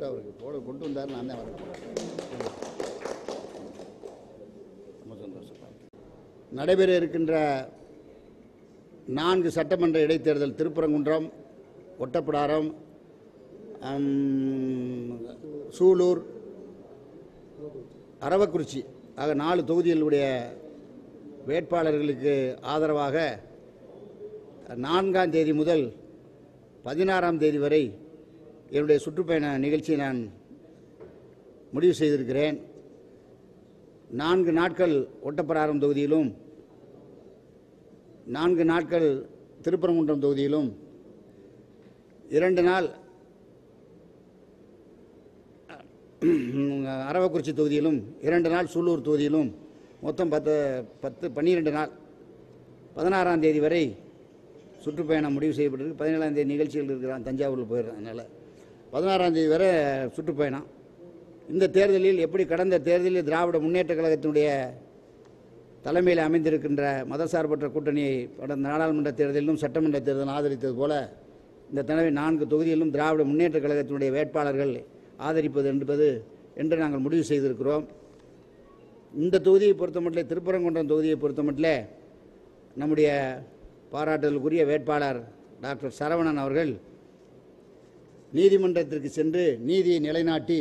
அவருக்கு போட கொண்டு வந்தார் நான் தான் வரேன் ரொம்ப சந்தோஷம் நடைபெற இருக்கின்ற நான்கு சட்டமன்ற இடைத்தேர்தல் திருப்பரங்குன்றம் ஒட்டப்பிடாரம் ஆம், சூலூர் அரவக்குறிச்சி ஆக நாலு தொகுதிகளுடைய வேட்பாளர்களுக்கு ஆதரவாக நான்காம் தேதி முதல் பதினாறாம் தேதி வரை என்னுடைய சுற்றுப்பயண நிகழ்ச்சியை நான் முடிவு செய்திருக்கிறேன் நான்கு நாட்கள் ஒட்டப்பிராரம் தொகுதியிலும் நான்கு நாட்கள் திருப்பரங்குன்றம் தொகுதியிலும் இரண்டு நாள் அரவக்குறிச்சி தொகுதியிலும் இரண்டு நாள் சூலூர் தொகுதியிலும் மொத்தம் பத்து பத்து பன்னிரெண்டு நாள் பதினாறாம் தேதி வரை சுற்றுப்பயணம் முடிவு செய்யப்பட்டிருக்கு பதினேழாம் தேதி நிகழ்ச்சிகள் இருக்கிறான் தஞ்சாவூரில் போயிடுறேன் அதனால் பதினாறாம் தேதி வரை சுற்றுப்பயணம் இந்த தேர்தலில் எப்படி கடந்த தேர்தலில் திராவிட முன்னேற்ற கழகத்தினுடைய தலைமையில் அமைந்திருக்கின்ற மதசார்பற்ற கூட்டணியை கடந்த நாடாளுமன்ற தேர்தலிலும் சட்டமன்ற தேர்தலும் ஆதரித்தது போல இந்த தடவை நான்கு தொகுதியிலும் திராவிட முன்னேற்ற கழகத்தினுடைய வேட்பாளர்கள் ஆதரிப்பது என்பது என்று நாங்கள் முடிவு செய்திருக்கிறோம் இந்த தொகுதியை பொறுத்தமட்டில் திருப்பரங்குன்றம் தொகுதியை பொறுத்தமட்டில் நம்முடைய பாராட்டுதலுக்குரிய வேட்பாளர் டாக்டர் சரவணன் அவர்கள் நீதிமன்றத்திற்கு சென்று நீதியை நிலைநாட்டி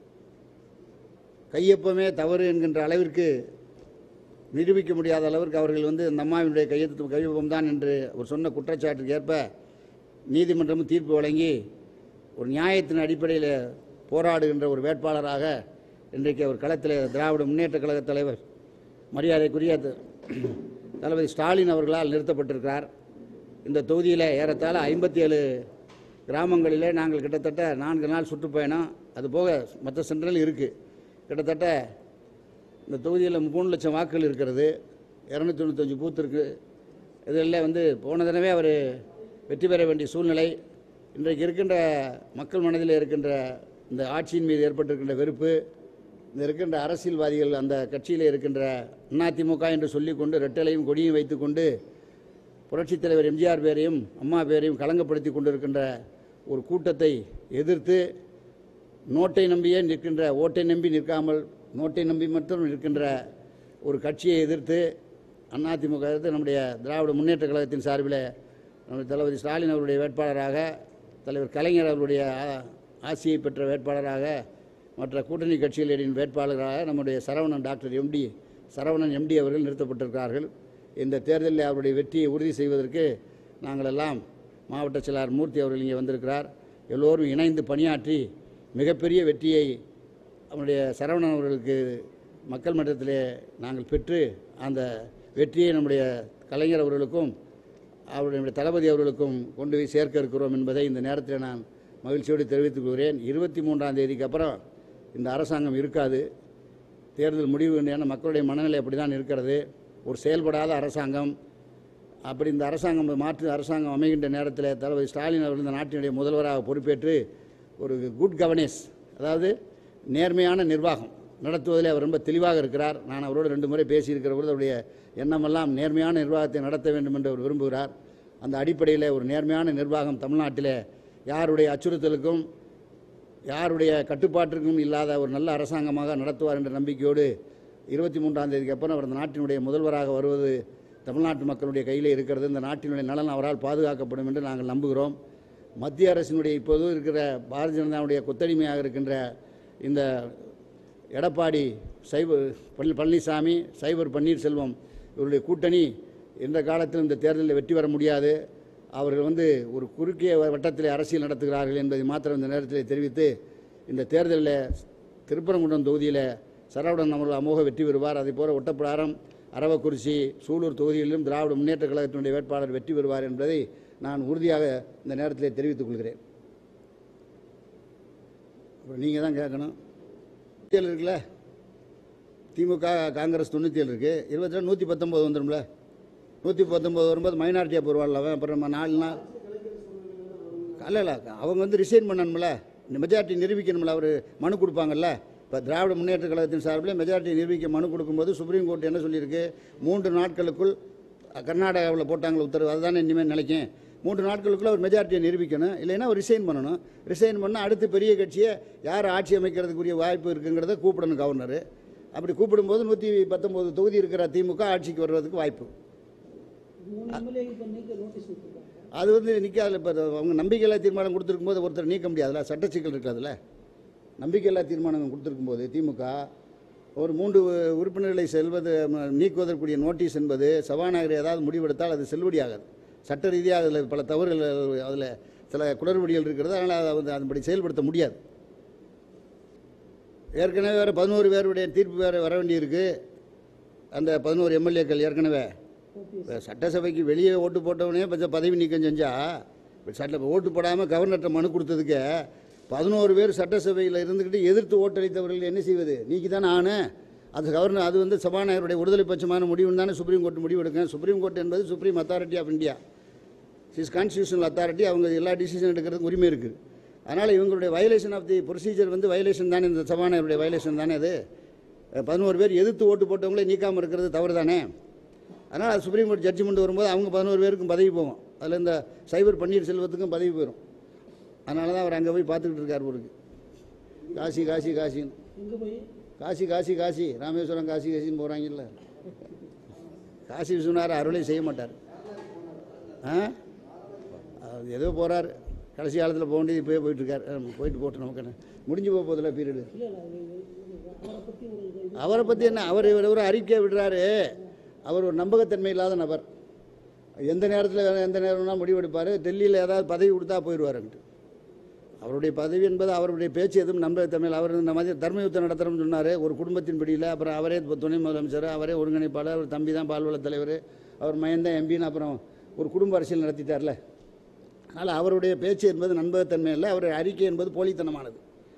கையொப்பமே தவறு என்கின்ற அளவிற்கு நிரூபிக்க முடியாத அளவிற்கு அவர்கள் வந்து இந்த அம்மாவினுடைய கையெழுத்து கையொப்பம் தான் என்று அவர் சொன்ன குற்றச்சாட்டுக்கு ஏற்ப நீதிமன்றமும் தீர்ப்பு வழங்கி ஒரு நியாயத்தின் அடிப்படையில் போராடுகின்ற ஒரு வேட்பாளராக இன்றைக்கு அவர் களத்தில் திராவிட முன்னேற்ற கழக தலைவர் மரியாதைக்குரிய த- தளபதி ஸ்டாலின் அவர்களால் நிறுத்தப்பட்டிருக்கிறார் இந்த தொகுதியில் ஏறத்தாழ ஐம்பத்தி ஏழு கிராமங்களிலே நாங்கள் கிட்டத்தட்ட நான்கு நாள் சுற்றுப்பயணம் அது போக மற்ற சென்டரில் இருக்குது கிட்டத்தட்ட இந்த தொகுதியில் மூணு லட்சம் வாக்குகள் இருக்கிறது இரநூத்தி தொண்ணூத்தஞ்சு பூத் இருக்குது இதில் வந்து போன தடவை அவர் வெற்றி பெற வேண்டிய சூழ்நிலை இன்றைக்கு இருக்கின்ற மக்கள் மனதில் இருக்கின்ற இந்த ஆட்சியின் மீது ஏற்பட்டிருக்கின்ற வெறுப்பு இந்த இருக்கின்ற அரசியல்வாதிகள் அந்த கட்சியில் இருக்கின்ற அதிமுக என்று சொல்லிக்கொண்டு ரெட்டலையும் கொடியும் வைத்துக்கொண்டு புரட்சித் தலைவர் எம்ஜிஆர் பேரையும் அம்மா பேரையும் களங்கப்படுத்தி கொண்டிருக்கின்ற ஒரு கூட்டத்தை எதிர்த்து நோட்டை நம்பியே நிற்கின்ற ஓட்டை நம்பி நிற்காமல் நோட்டை நம்பி மட்டும் நிற்கின்ற ஒரு கட்சியை எதிர்த்து அதிமுக எதிர்த்து நம்முடைய திராவிட முன்னேற்ற கழகத்தின் சார்பில் நம்முடைய தளபதி ஸ்டாலின் அவருடைய வேட்பாளராக தலைவர் கலைஞர் அவருடைய ஆ- ஆசியை பெற்ற வேட்பாளராக மற்ற கூட்டணி கட்சிகளின் வேட்பாளராக நம்முடைய Saravanan doctor MD Saravanan MD அவர்கள் நிறுத்தப்பட்டிருக்கிறார்கள் இந்த தேர்தலில் அவருடைய வெற்றியை உறுதி செய்வதற்கு நாங்கள் எல்லாம் மாவட்ட செயலாளர் மூர்த்தி அவர்கள் இங்கே வந்திருக்கிறார் எல்லோரும் இணைந்து பணியாற்றி மிகப்பெரிய வெற்றியை அவருடைய சரவணன் அவர்களுக்கு மக்கள் மன்றத்திலே நாங்கள் பெற்று அந்த வெற்றியை நம்முடைய கலைஞர் அவர்களுக்கும் அவருடைய தளபதி அவர்களுக்கும் கொண்டு போய் சேர்க்க இருக்கிறோம் என்பதை இந்த நேரத்தில் நான் மகிழ்ச்சியோடு தெரிவித்துக் கொள்கிறேன் இருபத்தி மூன்றாம் தேதிக்கு அப்புறம் இந்த அரசாங்கம் இருக்காது தேர்தல் முடிவு ஏன்னா மக்களுடைய மனநிலை அப்படி தான் இருக்கிறது ஒரு செயல்படாத அரசாங்கம் அப்படி இந்த அரசாங்கம் மாற்று அரசாங்கம் அமைகின்ற நேரத்தில் தளபதி ஸ்டாலின் அவர்கள் இந்த நாட்டினுடைய முதல்வராக பொறுப்பேற்று ஒரு குட் கவர்னன்ஸ் அதாவது நேர்மையான நிர்வாகம் நடத்துவதில் அவர் ரொம்ப தெளிவாக இருக்கிறார் நான் அவரோடு ரெண்டு முறை பேசியிருக்கிற பொழுது அவருடைய எண்ணமெல்லாம் நேர்மையான நிர்வாகத்தை நடத்த வேண்டும் என்று அவர் விரும்புகிறார் அந்த அடிப்படையில் ஒரு நேர்மையான நிர்வாகம் தமிழ்நாட்டில் யாருடைய அச்சுறுத்தலுக்கும் யாருடைய கட்டுப்பாட்டிற்கும் இல்லாத ஒரு நல்ல அரசாங்கமாக நடத்துவார் என்ற நம்பிக்கையோடு இருபத்தி மூன்றாம் தேதிக்கு அப்புறம் அவர் இந்த நாட்டினுடைய முதல்வராக வருவது தமிழ்நாட்டு மக்களுடைய கையில் இருக்கிறது இந்த நாட்டினுடைய நலன் அவரால் பாதுகாக்கப்படும் என்று நாங்கள் நம்புகிறோம் மத்திய அரசினுடைய இப்போது இருக்கிற பாரதிய ஜனதாவுடைய கொத்தடிமையாக இருக்கின்ற இந்த எடப்பாடி சைவ பழனி- பழனிசாமி சைவர் பன்னீர்செல்வம் இவருடைய கூட்டணி எந்த காலத்திலும் இந்த தேர்தலில் வெற்றி பெற முடியாது அவர்கள் வந்து ஒரு குறுகிய வட்டத்தில் அரசியல் நடத்துகிறார்கள் என்பதை மாத்திரம் இந்த நேரத்தில் தெரிவித்து இந்த தேர்தலில் திருப்பரங்குன்றம் தொகுதியில் சரவணன் அவர்கள் அமோக வெற்றி பெறுவார் அதே போல ஒட்டப்பிடாரம் அரவக்குறிச்சி சூலூர் தொகுதிகளிலும் திராவிட முன்னேற்ற கழகத்தினுடைய வேட்பாளர் வெற்றி பெறுவார் என்பதை நான் உறுதியாக இந்த நேரத்தில் தெரிவித்துக் கொள்கிறேன் அப்புறம் நீங்கள் தான் கேட்கணும் தொண்ணூற்றி இருக்குல்ல திமுக காங்கிரஸ் தொண்ணூற்றி ஏழு இருக்குது இருபத்தி ரெண்டு நூற்றி பத்தொம்போது வந்துடும்ல நூற்றி பத்தொம்போது வரும்போது மைனாரிட்டியாக போடுவாள் அவன் அப்புறம் நம்ம நாலு நாள் அல்ல இல்லை அவங்க வந்து ரிசைன் பண்ணணும்ல இந்த மெஜாரிட்டி நிரூபிக்கணும்ல அவர் மனு கொடுப்பாங்கல்ல இப்போ திராவிட முன்னேற்ற கழகத்தின் சார்பில் மெஜாரிட்டி நிரூபிக்க மனு கொடுக்கும்போது சுப்ரீம் கோர்ட் என்ன சொல்லியிருக்கு மூன்று நாட்களுக்குள் கர்நாடகாவில் போட்டாங்களே உத்தரவு அதுதானே இனிமேல் நிலைக்கும் மூன்று நாட்களுக்குள்ள ஒரு மெஜாரிட்டியை நிரூபிக்கணும் இல்லைன்னா அவர் ரிசைன் பண்ணணும் ரிசைன் பண்ணால் அடுத்து பெரிய கட்சியை யார் ஆட்சி அமைக்கிறதுக்குரிய வாய்ப்பு இருக்குங்கிறத கூப்பிடணும் கவர்னர் அப்படி கூப்பிடும்போது நூற்றி பத்தொம்போது தொகுதி இருக்கிற திமுக ஆட்சிக்கு வர்றதுக்கு வாய்ப்பு மூணு எம்எல்ஏ இப்போ நீக்க நோட்டீஸ் கொடுத்துருக்காங்க அது வந்து நிற்காதுல இப்போ அவங்க நம்பிக்கையில்லா தீர்மானம் கொடுத்துருக்கும் போது ஒருத்தர் நீக்க முடியாதுல்ல சட்ட சிக்கல் இருக்காதுல்ல நம்பிக்கையில்லா தீர்மானம் கொடுத்துருக்கும் போது திமுக ஒரு மூன்று உறுப்பினர்களை செல்வது ம, நீக்குவதற்குரிய நோட்டீஸ் என்பது சபாநாயகர் ஏதாவது முடிவெடுத்தால் அது செல்லுபடியாகாது சட்ட ரீதியாக அதில் பல தவறுகள் அதில் சில குளறுபடிகள் இருக்கிறது அதனால் அதை வந்து அதன்படி செயல்படுத்த முடியாது ஏற்கனவே வேறு பதினோரு பேருடைய தீர்ப்பு வேறு வர வேண்டியிருக்கு அந்த பதினோரு எம்எல்ஏக்கள் ஏற்கனவே இப்ப சட்டசபைக்கு வெளியே ஓட்டு போட்டவனே கொஞ்சம் பதவி நீக்கம் செஞ்சா இப்ப சட்ட ஓட்டு போடாமல் கவர்னர்கிட்ட மனு கொடுத்ததுக்கு பதினோரு பேர் சட்டசபையில் இருந்துக்கிட்டு எதிர்த்து ஓட்டளித்தவர்கள் என்ன செய்வது நீக்கி தானே ஆனு அது கவர்னர் அது வந்து சபாநாயகருடைய விடுதலை பட்சமான முடிவுன்னு தானே சுப்ரீம் கோர்ட் முடிவு எடுக்கும் சுப்ரீம் கோர்ட் என்பது supreme authority of India is constitutional authority அவங்க எல்லா டிசிஷன் எடுக்கிறதுக்கு உரிமை இருக்குது அதனால் இவங்களுடைய வயலேஷன் ஆஃப் தி ப்ரொசீஜர் வந்து வயலேஷன் தானே இந்த சபாநாயகருடைய வயலேஷன் தானே அது பதினோரு பேர் எதிர்த்து ஓட்டு போட்டவங்களே நீக்காமல் இருக்கிறது தவறு தானே அதனால் அது சுப்ரீம் கோர்ட் ஜட்ஜ்மெண்ட் வரும்போது அவங்க பதினோரு பேருக்கும் பதவி போகும் அதில் இந்த சைபர் பன்னீர்செல்வத்துக்கும் பதவி போயிடும் அதனால தான் அவர் அங்கே போய் பார்த்துக்கிட்டு இருக்கார் ஊருக்கு காசி காசி காசின்னு எங்கே போய் காசி காசி காசி ராமேஸ்வரம் காசி காசின்னு போகிறாங்கல்ல காசி விஸ்வநாதர் அருளை செய்ய மாட்டார் ஆ அது ஏதோ போகிறார் கடைசி காலத்தில் போக வேண்டியது இப்போயே போயிட்டுருக்கார் போயிட்டு போட்டு நமக்கு என்ன முடிஞ்சு போக போதில்ல பீரியடு இல்லை இல்லை அது- இது- அவரை பற்றி ஒரு இது அவரை பற்றி என்ன அவர் இவர் ஒரு அறிக்கை விடுறாரு அவர் ஒரு நம்பகத்தன்மை இல்லாத நபர் எந்த நேரத்தில் எந்த நேரம்னா முடிவெடுப்பார் டெல்லியில் ஏதாவது பதவி கொடுத்தா போயிடுவாருன்ட்டு அவருடைய பதவி என்பது அவருடைய பேச்சு எதுவும் நம்பகத்தன்மையில் அவர் இந்த மாதிரி தர்ம யுத்தம் நடத்துகிறோம்னு சொன்னார் ஒரு குடும்பத்தின் பிடியில் அப்புறம் அவரே இப்ப துணை முதலமைச்சர் அவரே ஒருங்கிணைப்பாளர் அவர் தம்பி தான் பால்வள தலைவர் அவர் மயன் தான் எம்பின்னு அப்புறம் ஒரு குடும்ப அரசியல் நடத்திட்டார்ல அதனால் அவருடைய பேச்சு என்பது நம்பகத்தன்மை இல்லை அவருடைய அறிக்கை என்பது போலித்தனமானது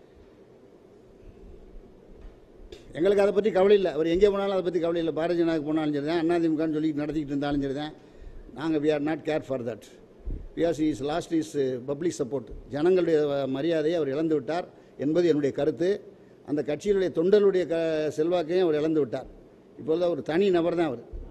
எங்களுக்கு அதை பற்றி கவலை இல்லை அவர் எங்கே போனாலும் அதை பற்றி கவலை இல்லை பாரதிய ஜனதாக்கு போனாலும் சரி தான் அதிமுகன்னு சொல்லி நடத்திக்கிட்டு இருந்தாலும் சரி தான் நாங்கள் we are not care for that because is last is public support ஜனங்களுடைய அஹ், மரியாதையை அவர் இழந்து விட்டார் என்பது என்னுடைய கருத்து அந்த கட்சியினுடைய தொண்டர்களுடைய க செல்வாக்கையும் அவர் இழந்து விட்டார் இப்பொழுது ஒரு தனி நபர் தான் அவர்